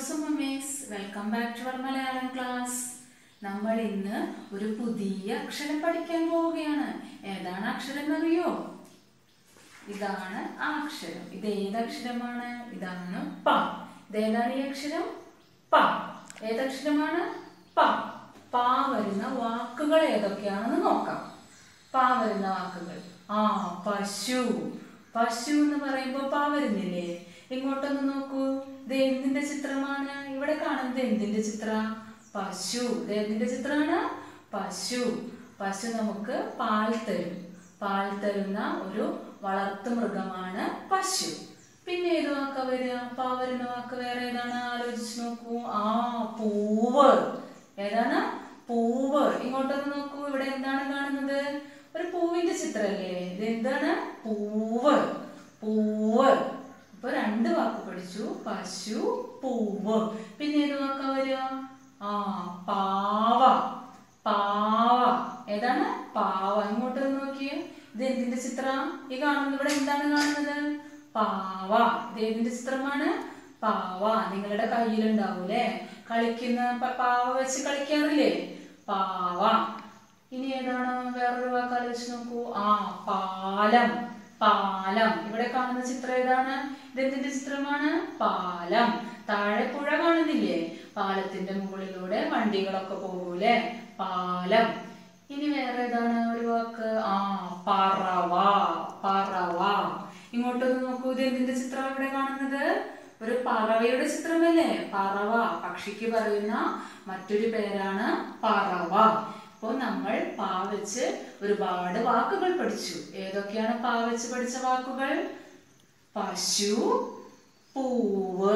സുമമേസ് welcome back to our Malayalam class നമ്മൾ ഇന്ന് ഒരു പുതിയ അക്ഷരം പഠിക്കാൻ പോവുകയാണ് ഏതാണ് അക്ഷരം എന്നറിയോ ഇതാണ് ആ അക്ഷരം ഇത് ഏത് അക്ഷരമാണ് ഇതാണ് പ ഇതേതാണ് ഈ അക്ഷരം പ ഏതക്ഷരമാണ് പ പ വരുന്ന വാക്കുകൾ ഏതൊക്കെയാണെന്ന് നോക്കാം പ വരുന്ന വാക്കുകൾ ആ പശു പശു എന്ന് പറയുമ്പോൾ പ വരുന്നില്ലേ ഇങ്ങോട്ടൊന്ന് നോക്കൂ ഇത് എന്തിന്റെ ചിത്രമാണ് ഇവിടെ കാണുന്നത് എന്തിന്റെ ചിത്ര പശു ഇത് എന്തിന്റെ ചിത്രമാണ് പശു പശു നമുക്ക് പാൽ തരും പാൽ തരുന്ന ഒരു വളർത്തു മൃഗമാണ് പശു പിന്നെ ഏത് വാക്ക വരിക പാ വരുന്ന വാക്ക് വേറെ ഏതാണ് ആലോചിച്ച് നോക്കൂ ആ പൂവ് ഏതാണ് പൂവ് ഇങ്ങോട്ടൊന്ന് നോക്കൂ ഇവിടെ എന്താണ് കാണുന്നത് ഒരു പൂവിന്റെ ചിത്രല്ലേ ഇത് എന്താണ് പൂവ് പൂവ് ഇപ്പൊ രണ്ട് വാക്ക് പഠിച്ചു പശു പൂവ് പിന്നെ ഏത് വാക്ക വരിക ആ പാവ പാവ ഏതാണ് പാവ ഇങ്ങോട്ട് ഒന്ന് നോക്കിയേ ഇത് എന്തിന്റെ ചിത്ര ഈ കാണുന്നത് ഇവിടെ എന്താണ് കാണുന്നത് പാവ ഇത് ഏതിന്റെ ചിത്രമാണ് പാവ നിങ്ങളുടെ കയ്യിലുണ്ടാവൂലേ കളിക്കുന്ന പ- പാവ വെച്ച് കളിക്കാറില്ലേ പാവ ഇനി ഏതാണ് വേറൊരു വാക്ക് ആലോചിച്ച് നോക്കൂ ആ പാലം പാലം ഇവിടെ കാണുന്ന ചിത്രം ഏതാണ് ഇതെന്തിന്റെ ചിത്രമാണ് പാലം താഴെ പുഴ കാണുന്നില്ലേ പാലത്തിന്റെ മുകളിലൂടെ വണ്ടികളൊക്കെ പോകൂലേ പാലം ഇനി വേറെ ഏതാണ് ഒരു വാക്ക് ആ പറവ പറവ ഇങ്ങോട്ടൊന്ന് നോക്കൂ ഇത് എന്തിന്റെ ചിത്രം ഇവിടെ കാണുന്നത് ഒരു പറവയുടെ ചിത്രമല്ലേ പറവ പക്ഷിക്ക് പറയുന്ന മറ്റൊരു പേരാണ് പറവ അപ്പോൾ നമ്മൾ പാ വെച്ച് ഒരുപാട് വാക്കുകൾ പഠിച്ചു ഏതൊക്കെയാണ് പാ വെച്ച് പഠിച്ച വാക്കുകൾ പശു പൂവ്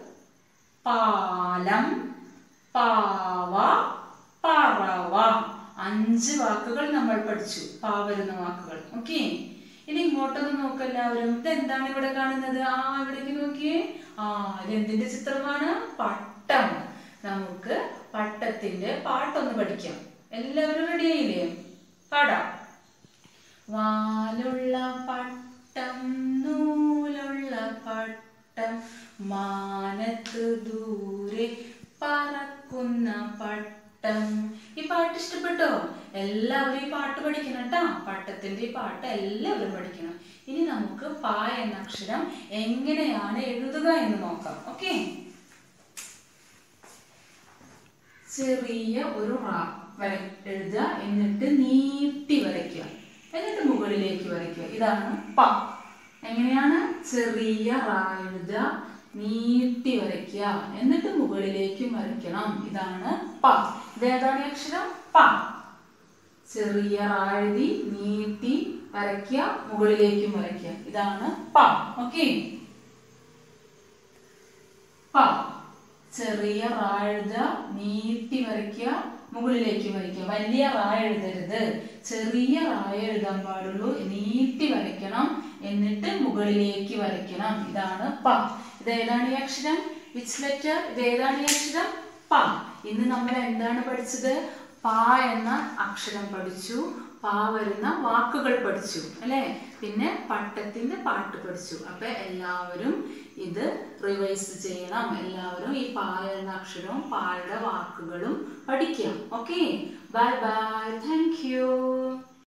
പാലം പാവ പറവ അഞ്ച് വാക്കുകൾ നമ്മൾ പഠിച്ചു പാ വരുന്ന വാക്കുകൾ ഓക്കെ ഇനി ഇങ്ങോട്ടൊന്ന് നോക്ക് എല്ലാവരും ഇത് എന്താണ് ഇവിടെ കാണുന്നത് ആ ഇവിടേക്ക് നോക്കിയേ ആ ഇത് എന്തിന്റെ ചിത്രമാണ് പട്ടം നമുക്ക് പട്ടത്തിന്റെ പാട്ടൊന്ന് പഠിക്കാം എല്ലാവരും റെഡി ആയില്ലേ പാടാം വാലുള്ള പട്ടം നൂലുള്ള പട്ടം മാനത്ത് ദൂരെ പറക്കുന്ന പട്ടം ഈ പാട്ട് ഇഷ്ടപ്പെട്ടോ എല്ലാവരും ഈ പാട്ട് പഠിക്കണം കേട്ടാ പട്ടത്തിന്റെ ഈ പാട്ട് എല്ലാവരും പഠിക്കണം ഇനി നമുക്ക് പ എന്ന അക്ഷരം എങ്ങനെയാണ് എഴുതുക എന്ന് നോക്കാം ഓക്കെ ചെറിയ ഒരു റാ വര എഴുതുക എന്നിട്ട് നീട്ടി വരയ്ക്കുക എന്നിട്ട് മുകളിലേക്ക് വരയ്ക്കുക ഇതാണ് പ എങ്ങനെയാണ് ചെറിയ റാ എഴുതുക നീട്ടി വരയ്ക്കുക എന്നിട്ട് മുകളിലേക്കും വരയ്ക്കണം ഇതാണ് പ ഇതേതാണ് ഈ അക്ഷരം പ ചെറിയ റാ എഴുതി നീട്ടി വരയ്ക്കുക മുകളിലേക്കും വരയ്ക്കുക ഇതാണ് പ ഓക്കെ പ ചെറിയ റാ എഴുതുക നീട്ടി വരയ്ക്കുക മുകളിലേക്ക് വരയ്ക്കുക വലിയ റാ എഴുതരുത് ചെറിയ റാ എഴുതാൻ പാടുള്ളൂ നീട്ടി വരയ്ക്കണം എന്നിട്ട് മുകളിലേക്ക് വരയ്ക്കണം ഇതാണ് പ ഇത് ഏതാണ് ഈ അക്ഷരം വിച്ച് ലെറ്റർ ഇത് ഏതാണ് ഈ അക്ഷരം പ ഇന്ന് നമ്മൾ എന്താണ് പഠിച്ചത് പ എന്ന അക്ഷരം പഠിച്ചു പ വരുന്ന വാക്കുകൾ പഠിച്ചു അല്ലെ പിന്നെ പട്ടത്തിന്റെ പാട്ട് പഠിച്ചു അപ്പൊ എല്ലാവരും ഇത് റിവൈസ് ചെയ്യണം എല്ലാവരും ഈ പ എന്ന അക്ഷരവും പായുടെ വാക്കുകളും പഠിക്കാം okay bye bye thank U